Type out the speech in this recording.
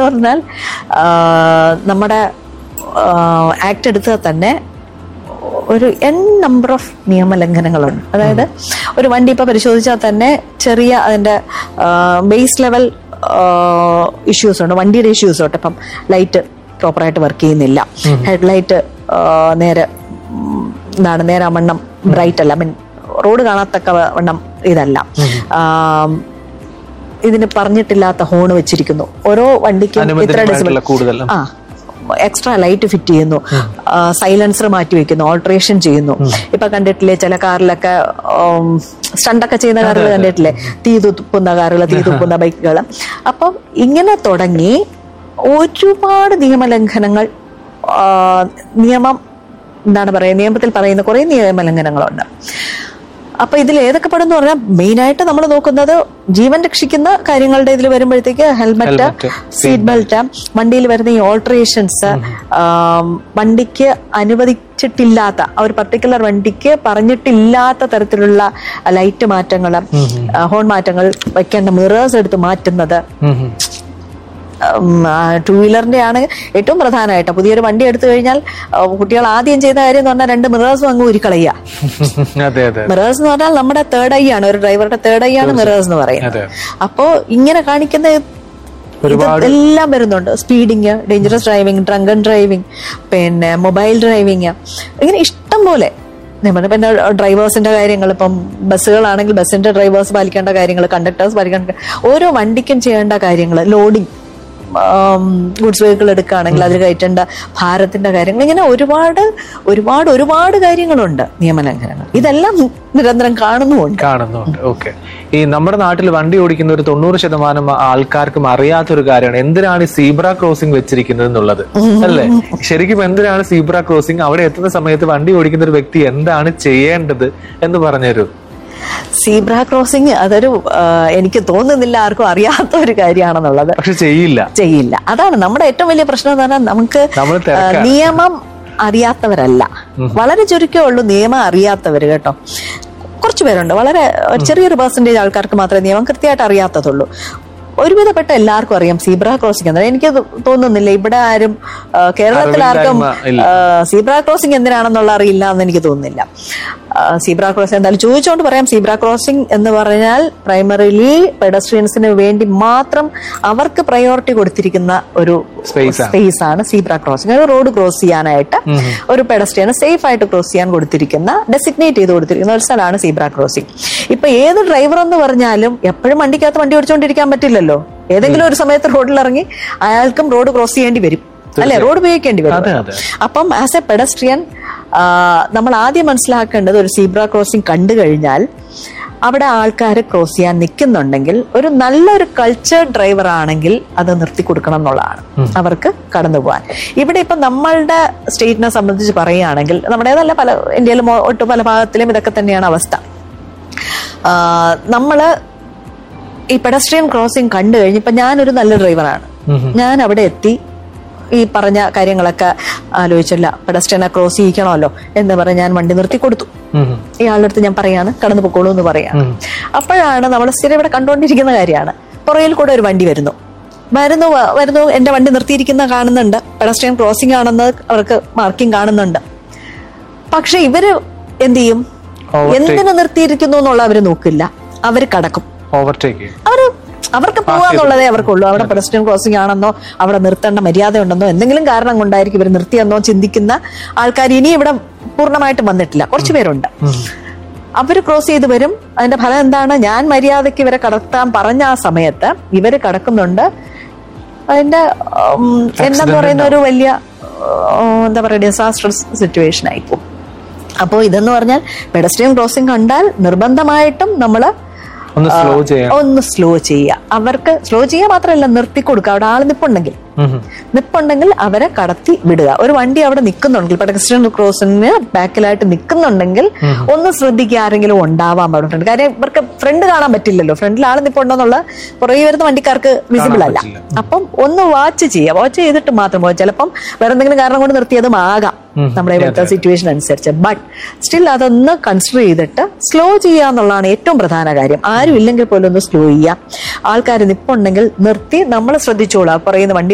പറഞ്ഞാൽ ആ, നമ്മുടെ ആക്ട് എടുത്താൽ തന്നെ ഒരു എൻ നമ്പർ ഓഫ് നിയമലംഘനങ്ങളുണ്ട് അതായത് ഒരു വണ്ടി ഇപ്പൊ പരിശോധിച്ചാൽ തന്നെ ചെറിയ അതിന്റെ ബേസ് ലെവൽ ഇഷ്യൂസ് ഉണ്ട് വണ്ടിയുടെ ഇഷ്യൂസ് ഉണ്ട് ഇപ്പം ലൈറ്റ് പ്രോപ്പറായിട്ട് വർക്ക് ചെയ്യുന്നില്ല ഹെഡ്ലൈറ്റ് നേരെ ഉം, എന്താണ് നേരെ വണ്ണം ബ്രൈറ്റ് അല്ല മീൻ റോഡ് കാണാത്തക്ക വണ്ണം ഇതല്ല ആം, ഇതിന് പറഞ്ഞിട്ടില്ലാത്ത ഹോൺ വെച്ചിരിക്കുന്നു ഓരോ വണ്ടിക്കും ഇത്ര അനുബന്ധമായിട്ടുള്ള ഡെസിബിൾ കൂടുതൽ ആ എക്സ്ട്രാ ലൈറ്റ് ഫിറ്റ് ചെയ്യുന്നു സൈലൻസർ മാറ്റി വെക്കുന്നു ഓൾട്രേഷൻ ചെയ്യുന്നു ഇപ്പൊ കണ്ടിട്ടില്ലേ ചില കാറിലൊക്കെ സ്റ്റണ്ടൊക്കെ ചെയ്യുന്ന കാറുകൾ കണ്ടിട്ടില്ലേ തീ തുപ്പുന്ന കാറുകൾ തീ തുപ്പുന്ന ബൈക്കുകൾ അപ്പം ഇങ്ങനെ തുടങ്ങി ഒരുപാട് നിയമലംഘനങ്ങൾ ആ, നിയമം എന്താണ് പറയുക നിയമത്തിൽ പറയുന്ന കുറെ നിയമലംഘനങ്ങളുണ്ട് അപ്പൊ ഇതിൽ ഏതൊക്കെ പെടും എന്ന് പറഞ്ഞാൽ മെയിൻ ആയിട്ട് നമ്മൾ നോക്കുന്നത് ജീവൻ രക്ഷിക്കുന്ന കാര്യങ്ങളുടെ ഇതിൽ വരുമ്പോഴത്തേക്ക് ഹെൽമെറ്റ് Helmet, സീറ്റ് ബെൽറ്റ് വണ്ടിയിൽ വരുന്ന ഈ ഓൾട്രേഷൻസ് വണ്ടിക്ക് അനുവദിച്ചിട്ടില്ലാത്ത ആ ഒരു പർട്ടിക്കുലർ വണ്ടിക്ക് പറഞ്ഞിട്ടില്ലാത്ത തരത്തിലുള്ള ലൈറ്റ് മാറ്റങ്ങൾ ഹോൺ മാറ്റങ്ങൾ വെക്കേണ്ട മിറേഴ്സ് എടുത്ത് മാറ്റുന്നത് ഉം, ഉം. ടൂ വീലറിന്റെ ആണ് ഏറ്റവും പ്രധാനമായിട്ട് പുതിയൊരു വണ്ടി എടുത്തു കഴിഞ്ഞാൽ ആ, കുട്ടികൾ ആദ്യം ചെയ്യുന്ന കാര്യം എന്ന് പറഞ്ഞാൽ രണ്ട് മിറേഴ്സും അങ്ങ് ഉരുക്കളയുക അതെ അതെ മിറേഴ്സ് എന്ന് പറഞ്ഞാൽ നമ്മുടെ തേർഡ് ഐ ആണ് ഒരു ഡ്രൈവറുടെ തേർഡ് ഐ ആണ് മിറേഴ്സ് എന്ന് പറയുന്നത് അതെ. അപ്പോ ഇങ്ങനെ കാണിക്കുന്ന ഇത് എല്ലാം വരുന്നുണ്ട് speeding dangerous driving drunken driving പിന്നെ മൊബൈൽ ഡ്രൈവിംഗ് ഇങ്ങനെ ഇഷ്ടം പോലെ നമ്മുടെ പിന്നെ ഡ്രൈവേഴ്സിന്റെ കാര്യങ്ങൾ ഇപ്പം ബസ്സുകളാണെങ്കിൽ ബസ്സിന്റെ ഡ്രൈവേഴ്സ് പാലിക്കേണ്ട കാര്യങ്ങൾ കണ്ടക്ടേഴ്സ് പാലിക്കേണ്ട ഓരോ വണ്ടിക്കും ചെയ്യേണ്ട കാര്യങ്ങൾ ലോഡിംഗ് ഗുഡ്സ് വെഹിക്കിൾ എടുക്കുകയാണെങ്കിൽ അതിൽ കയറ്റേണ്ട ഭാരത്തിന്റെ കാര്യങ്ങൾ ഇങ്ങനെ ഒരുപാട് ഒരുപാട് ഒരുപാട് കാര്യങ്ങളുണ്ട് നിയമലംഘനങ്ങൾ ഇതെല്ലാം നിരന്തരം കാണുന്നുമുണ്ട് കാണുന്നുണ്ട് ഓക്കെ ഈ നമ്മുടെ നാട്ടിൽ വണ്ടി ഓടിക്കുന്ന ഒരു തൊണ്ണൂറ് ശതമാനം ആൾക്കാർക്കും അറിയാത്തൊരു കാര്യമാണ് എന്തിനാണ് ഈ സീബ്ര ക്രോസിംഗ് വെച്ചിരിക്കുന്നത് എന്നുള്ളത് അല്ലേ ശരിക്കും എന്തിനാണ് സീബ്ര ക്രോസിംഗ് അവിടെ എത്തുന്ന സമയത്ത് വണ്ടി ഓടിക്കുന്ന ഒരു വ്യക്തി എന്താണ് ചെയ്യേണ്ടത് എന്ന് പറഞ്ഞുതരൂ സീബ്ര ക്രോസിംഗ് അതൊരു ആ, എനിക്ക് തോന്നുന്നില്ല ആർക്കും അറിയാത്ത ഒരു കാര്യമാണെന്നുള്ളത് പക്ഷെ ചെയ്യില്ല ചെയ്യില്ല അതാണ് നമ്മുടെ ഏറ്റവും വലിയ പ്രശ്നം എന്ന് പറഞ്ഞാൽ നമുക്ക് നമ്മൾ ആ, തിരക്കാണ്. നിയമം അറിയാത്തവരല്ല വളരെ ചുരുക്കമേ ഉള്ളൂ നിയമം അറിയാത്തവര് കേട്ടോ കുറച്ചു പേരുണ്ട് വളരെ ഒരു ചെറിയൊരു പെർസെന്റേജ് ആൾക്കാർക്ക് മാത്രമേ നിയമം കൃത്യമായിട്ട് അറിയാത്തതുള്ളൂ ഒരുവിധപ്പെട്ട എല്ലാവർക്കും അറിയാം സീബ്ര ക്രോസിംഗ് എന്നാൽ എനിക്ക് തോന്നുന്നില്ല ഇവിടെ ആരും ആ, കേരളത്തിൽ ആർക്കും അറിവില്ലായ്മ ഇല്ല. സീബ്ര ക്രോസിംഗ് എന്തിനാണെന്നുള്ള അറിയില്ല എന്ന് എനിക്ക് തോന്നുന്നില്ല സീബ്ര ക്രോസിംഗ് എന്തായാലും ചോദിച്ചുകൊണ്ട് പറയാം സീബ്ര ക്രോസിംഗ് എന്ന് പറഞ്ഞാൽ പ്രൈമറിലി പെഡസ്ട്രിയൻസിന് വേണ്ടി മാത്രം അവർക്ക് പ്രയോറിറ്റി കൊടുത്തിരിക്കുന്ന ഒരു Space ആണ്. സ്പേസ് ആണ് സീബ്ര ക്രോസിംഗ് ഒരു റോഡ് ക്രോസ് ചെയ്യാനായിട്ട് ഒരു പെഡസ്ട്രിയന് സേഫ് ആയിട്ട് ക്രോസ് ചെയ്യാൻ കൊടുത്തിരിക്കുന്ന ഡെസിഗ്നേറ്റ് ചെയ്ത് കൊടുത്തിരിക്കുന്ന ഒരു സ്ഥലമാണ് സീബ്ര ക്രോസിംഗ് ഇപ്പൊ ഏത് ഡ്രൈവർ എന്ന് പറഞ്ഞാലും എപ്പോഴും വണ്ടിക്കകത്ത് വണ്ടി ഓടിച്ചുകൊണ്ടിരിക്കാൻ പറ്റില്ലല്ലോ ഏതെങ്കിലും ഒരു സമയത്ത് റോഡിൽ ഇറങ്ങി അയാൾക്കും റോഡ് ക്രോസ് ചെയ്യേണ്ടി വരും അല്ലെ റോഡ് ഉപയോഗിക്കേണ്ടി അതെ, വരും അതെ. അപ്പം ആസ് എ പെഡസ്ട്രിയൻ നമ്മൾ ആദ്യം മനസ്സിലാക്കേണ്ടത് ഒരു സീബ്ര ക്രോസിംഗ് കണ്ടു കഴിഞ്ഞാൽ അവിടെ ആൾക്കാർ ക്രോസ് ചെയ്യാൻ നിൽക്കുന്നുണ്ടെങ്കിൽ ഒരു നല്ലൊരു കൾച്ചർ ഡ്രൈവർ ആണെങ്കിൽ അത് നിർത്തി കൊടുക്കണം എന്നുള്ളതാണ് അവർക്ക് കടന്നു പോകാൻ ഇവിടെ ഇപ്പം നമ്മളുടെ സ്റ്റേറ്റിനെ സംബന്ധിച്ച് പറയുകയാണെങ്കിൽ നമ്മുടേതല്ല പല ഇന്ത്യയിലും ഒട്ടു പല ഭാഗത്തിലും ഇതൊക്കെ തന്നെയാണ് അവസ്ഥ ആ, നമ്മള് ഈ പെഡസ്ട്രിയൻ ക്രോസിംഗ് കണ്ടു കഴിഞ്ഞ് ഇപ്പൊ ഞാനൊരു നല്ല ഡ്രൈവറാണ് ഞാൻ അവിടെ എത്തി ഈ പറഞ്ഞ കാര്യങ്ങളൊക്കെ ആലോചിച്ചില്ല പെഡസ്ട്രിയനെ ക്രോസ് ചെയ്യിക്കണമല്ലോ എന്ന് പറഞ്ഞ് ഞാൻ വണ്ടി നിർത്തി കൊടുത്തു ഉം, ഉം. ഇയാളുടെ അടുത്ത് ഞാൻ പറയാണ് കടന്നു പൊക്കോളൂ എന്ന് പറയാണ് അപ്പോഴാണ് നമ്മൾ സ്ഥിരം ഇവിടെ കണ്ടുകൊണ്ടിരിക്കുന്ന കാര്യമാണ് പുറയിൽ കൂടെ ഒരു വണ്ടി വരുന്നു വരുന്നു വ- വരുന്നു എന്റെ വണ്ടി നിർത്തിയിരിക്കുന്ന കാണുന്നുണ്ട് പെഡസ്ട്രിയൻ ക്രോസിംഗ് ആണെന്ന് അവർക്ക് മാർക്കിംഗ് കാണുന്നുണ്ട് പക്ഷെ ഇവര് എന്ത് ചെയ്യും Overtake. എന്തിനു നിർത്തിയിരിക്കുന്നു എന്നുള്ള അവര് നോക്കില്ല അവര് കടക്കും ഓവർടേക്ക് ചെയ്യും അവര് അവർക്ക് പോവാന്നുള്ളതേ അവർക്കുള്ളൂ അവിടെ പെഡസ്ട്രിയൻ ക്രോസിംഗ് ആണെന്നോ അവിടെ നിർത്തേണ്ട മര്യാദ ഉണ്ടെന്നോ എന്തെങ്കിലും കാരണം കൊണ്ടായിരിക്കും ഇവർ നിർത്തിയെന്നോ ചിന്തിക്കുന്ന ആൾക്കാർ ഇനി ഇവിടെ പൂർണ്ണമായിട്ടും വന്നിട്ടില്ല കുറച്ചു പേരുണ്ട് അവര് ക്രോസ് ചെയ്ത് വരും അതിന്റെ ഫലം എന്താണ് ഞാൻ മര്യാദയ്ക്ക് ഇവരെ കടത്താൻ പറഞ്ഞ ആ സമയത്ത് ഇവര് കടക്കുന്നുണ്ട് അതിന്റെ ഉം, എന്നെന്ന് പറയുന്ന ഒരു വലിയ ഉം, എന്താ പറയുക ഡിസാസ്റ്റർ സിറ്റുവേഷൻ ആയിപ്പോ അപ്പോൾ ഇതെന്ന് പറഞ്ഞാൽ പെഡസ്ട്രിയൻ ക്രോസിംഗ് കണ്ടാൽ നിർബന്ധമായിട്ടും നമ്മള് ഒന്ന് സ്ലോ ചെയ്യാം ഒന്ന് സ്ലോ ചെയ്യുക അവർക്ക് സ്ലോ ചെയ്യുക മാത്രമല്ല നിർത്തി കൊടുക്കുക അവിടെ ആള് നിപ്പുണ്ടെങ്കിൽ ഉം, ഉം. നിപ്പുണ്ടെങ്കിൽ അവരെ കടത്തി വിടുക ഒരു വണ്ടി അവിടെ നിൽക്കുന്നുണ്ടെങ്കിൽ പെഡസ്ട്രിയൻ ക്രോസിന് ബാക്കിലായിട്ട് നിൽക്കുന്നുണ്ടെങ്കിൽ ഒന്ന് ശ്രദ്ധിക്കുക ആരെങ്കിലും ഉണ്ടാവാൻ പാടുണ്ട് കാര്യം ഇവർക്ക് ഫ്രണ്ട് കാണാൻ പറ്റില്ലല്ലോ ഫ്രണ്ടിൽ ആൾ നിപ്പുണ്ടോന്നുള്ള പുറകെ വരുന്ന വണ്ടിക്കാർക്ക് വിസിബിൾ അല്ല പറ്റില്ല. അപ്പം ഒന്ന് വാച്ച് ചെയ്യുക വാച്ച് ചെയ്തിട്ട് മാത്രം പോകാം ചിലപ്പം വേറെ എന്തെങ്കിലും കാരണം കൊണ്ട് നിർത്തിയതും ആകാം നമ്മുടെ ഇവിടുത്തെ സിറ്റുവേഷൻ അനുസരിച്ച് ബട്ട് സ്റ്റിൽ അതൊന്ന് കൺസിഡർ ചെയ്തിട്ട് സ്ലോ ചെയ്യുക എന്നുള്ളതാണ് ഏറ്റവും പ്രധാന കാര്യം ആരും ഇല്ലെങ്കിൽ പോലും ഒന്ന് സ്ലോ ചെയ്യുക ആൾക്കാർ നിപ്പുണ്ടെങ്കിൽ നിർത്തി നമ്മൾ ശ്രദ്ധിച്ചോളാം പറയുന്ന വണ്ടി